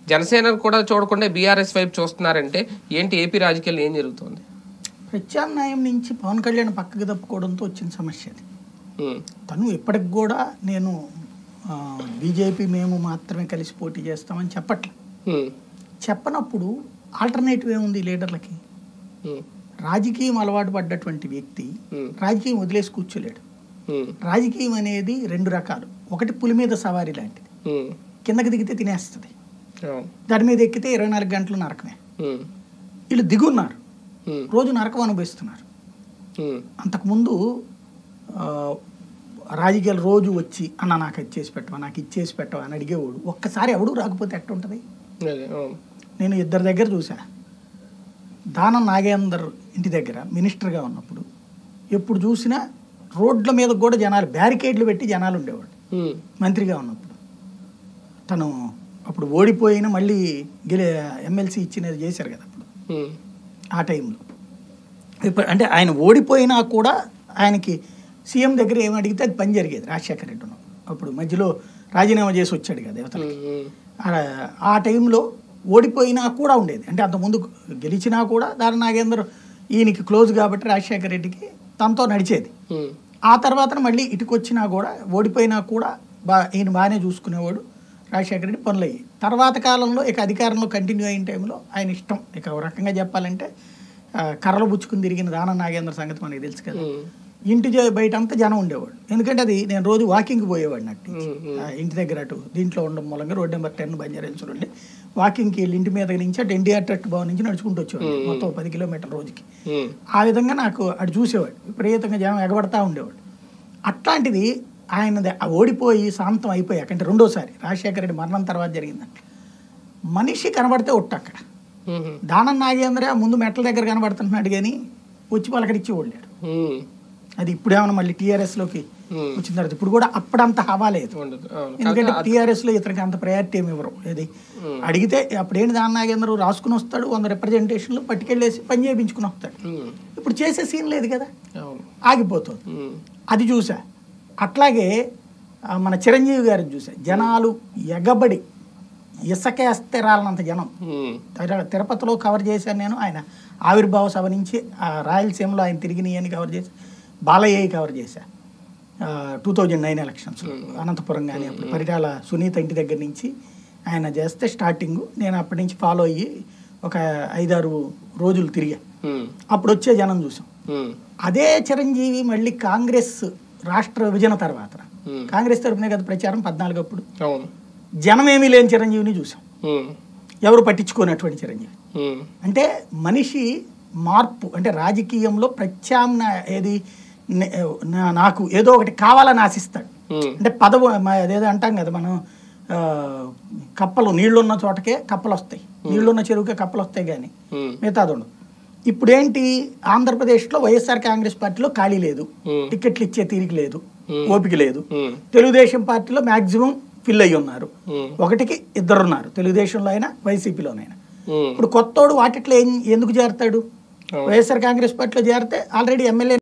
జనసేన కూడా చూడకుండా బీఆర్ఎస్ వైపు చూస్తున్నారంటే ఏంటి ఏపీ రాజకీయాలు ఏం జరుగుతుంది ప్రత్యామ్నాయం నుంచి పవన్ కళ్యాణ్ పక్కకి తప్పుకోవడంతో వచ్చిన సమస్య అది ఉమ్, తను ఇప్పటికి కూడా నేను బీజేపీ మేము మాత్రమే కలిసి పోటీ చేస్తామని చెప్పట్లే ఉమ్, చెప్పనప్పుడు ఆల్టర్నేటివ్ ఏముంది లీడర్లకి ఉమ్, రాజకీయం అలవాటు పడ్డటువంటి వ్యక్తి ఉమ్, రాజకీయం వదిలేసి కూర్చోలేడు ఉమ్, రాజకీయం అనేది రెండు రకాలు ఒకటి పులి మీద సవారీ లాంటిది ఉమ్, కిందకి దిగితే తినేస్తుంది అవును, దాని మీద ఎక్కితే ఇరవై నాలుగు గంటలు నరకమే ఉమ్, వీళ్ళు దిగున్నారు ఉమ్, రోజు నరకం అనుభవిస్తున్నారు ఉమ్, అంతకుముందు ఆ, రాజకీయాలు రోజు వచ్చి అన్న నాకు ఇది చేసి పెట్టవా నాకు ఇచ్చేసి పెట్టవా అని అడిగేవాడు ఒక్కసారి ఎవడు రాకపోతే ఎట్టుంటుంది అదే అవును నేను ఇద్దరి దగ్గర చూసా దానం నాగేందర్ ఇంటి దగ్గర మినిస్టర్గా ఉన్నప్పుడు ఎప్పుడు చూసినా రోడ్ల మీద కూడా జనాలు బ్యారికేడ్లు పెట్టి జనాలు ఉండేవాడు ఉమ్, మంత్రిగా ఉన్నప్పుడు తను అప్పుడు ఓడిపోయిన మళ్ళీ గెలి ఎమ్మెల్సీ ఇచ్చినది చేశారు కదా అప్పుడు ఉమ్, ఆ టైంలో ఇప్పుడు అంటే ఆయన ఓడిపోయినా కూడా ఆయనకి సీఎం దగ్గర ఏమి అడిగితే అది పని జరిగేది రాజశేఖర రెడ్డి ఉన్నప్పుడు. అప్పుడు మధ్యలో రాజీనామా చేసి వచ్చాడు కదా యువతలకి ఉమ్, ఉమ్, ఆ- ఆ టైంలో ఓడిపోయినా కూడా ఉండేది అంటే అంతకుముందు గెలిచినా కూడా దాని నాగేందర్ ఈయనకి క్లోజ్ కాబట్టి రాజశేఖర రెడ్డికి తనతో నడిచేది ఉమ్, ఆ తర్వాత మళ్ళీ ఇటుకు వచ్చినా కూడా ఓడిపోయినా కూడా బా ఈయన బాగానే చూసుకునేవాడు రాజశేఖర రెడ్డి పనులు అయ్యాయి తర్వాత కాలంలో ఇక అధికారంలో కంటిన్యూ అయిన టైంలో ఆయన ఇష్టం ఇక ఒక రకంగా చెప్పాలంటే ఆ, కర్రలు పుచ్చుకుని తిరిగిన దాన నాగేంద్ర సంగతి మనకి తెలుసు కదా ఉమ్, ఇంటి జ- బయట అంతా జనం ఉండేవాడు ఎందుకంటే అది నేను రోజు వాకింగ్ పోయేవాడిని అట్టి ఉమ్, ఉమ్, ఆ, ఇంటి దగ్గర అటు దీంట్లో ఉండడం మూలంగా road number ten Banjara Hills నుండి వాకింగ్కి వెళ్ళి ఇంటి మీద నుంచి అటు ఎన్టీఆర్ ట్రస్ట్ భవన్ నుంచి నడుచుకుంటూ వచ్చేవాడు మొత్తం పది కిలోమీటర్ రోజుకి ఉమ్, ఆ విధంగా నాకు అటు చూసేవాడు విపరీతంగా జనం ఎగబడతా ఉండేవాడు అట్లాంటిది ఆయన ఓడిపోయి శాంతం అయిపోయాక అంటే రెండోసారి రాజశేఖర రెడ్డి మరణం తర్వాత జరిగిందంట మనిషి కనబడితే ఒట్టు అక్కడ ఉమ్, దానం నాగేంద్ర ముందు మెట్ల దగ్గర కనబడుతున్నాడు కానీ వచ్చి పలకరించి ఓడాడు ఉమ్, అది ఇప్పుడేమన్నా మళ్ళీ టీఆర్ఎస్లోకి ఉమ్, వచ్చిన తర్వాత ఇప్పుడు కూడా అప్పుడంత హవా లేదు ఉండదు అవును ఎందుకంటే టీఆర్ఎస్లో ఇతనికి అంత ప్రయారిటీ ఏమి ఇవ్వరు ఇది అడిగితే అప్పుడేంటి దాని నాగేంద్ర రాసుకుని వస్తాడు వంద రిప్రజెంటేషన్లు పట్టుకెళ్ళేసి పని చేయించుకుని వస్తాడు ఉమ్, ఇప్పుడు చేసే సీన్ లేదు కదా అవును ఆగిపోతుంది ఉమ్, అది చూసా అట్లాగే ఆ, మన చిరంజీవి గారిని చూసా జనాలు ఎగబడి ఇసకేస్తే రాలనంత జనం ఉమ్, తిర- తిరుపతిలో కవర్ చేశాను నేను ఆయన ఆవిర్భావ సభ నుంచి ఆ రాయలసీమలో ఆయన తిరిగినాయని కవర్ చేసి బాలయ్య కవర్ చేశా two thousand nine elections Anantapuram కానీ అప్పుడు పరిటాల సునీత ఇంటి దగ్గర నుంచి ఆయన చేస్తే స్టార్టింగ్ నేను అప్పటి నుంచి ఫాలో అయ్యి ఒక ఐదారు రోజులు తిరిగా ఉమ్, అప్పుడు వచ్చే జనం చూసాం ఉమ్, అదే చిరంజీవి మళ్ళీ కాంగ్రెస్ రాష్ట్ర విభజన తర్వాత ఉమ్, కాంగ్రెస్ తరపునే కదా ప్రచారం పద్నాలుగు అప్పుడు అవును జనమేమీ లేని చిరంజీవిని చూసాం ఉమ్, ఎవరు పట్టించుకోనటువంటి చిరంజీవి ఉమ్, అంటే మనిషి మార్పు అంటే రాజకీయంలో ప్రత్యామ్నాయ ఏది నే- నా- నాకు ఏదో ఒకటి కావాలని ఆశిస్తాడు ఉమ్, అంటే పదవు మ- అదేదో అంటాం కదా మనం ఆ, కప్పలు నీళ్లున్న చోటకే కప్పలు వస్తాయి నీళ్లున్న చెరువుకే కప్పలు వస్తాయి కానీ ఉమ్, మిగతాది ఉండదు ఇప్పుడేంటి ఆంధ్రప్రదేశ్లో వైఎస్ఆర్ కాంగ్రెస్ పార్టీలో ఖాళీ లేదు ఉమ్, టికెట్లు ఇచ్చే తీరిక లేదు Hmm. ఓపిక లేదు ఉమ్, తెలుగుదేశం పార్టీలో మాక్సిమం ఫిల్ అయ్యి ఉన్నారు ఉమ్, ఒకటికి ఇద్దరున్నారు తెలుగుదేశంలో అయినా వైసీపీలోనైనా ఉమ్, ఇప్పుడు కొత్తోడు వాటిట్లో ఏం- ఎందుకు చేరతాడు అవును. వైఎస్ఆర్ కాంగ్రెస్ పార్టీలో చేరితే ఆల్రెడీ ఎమ్మెల్యే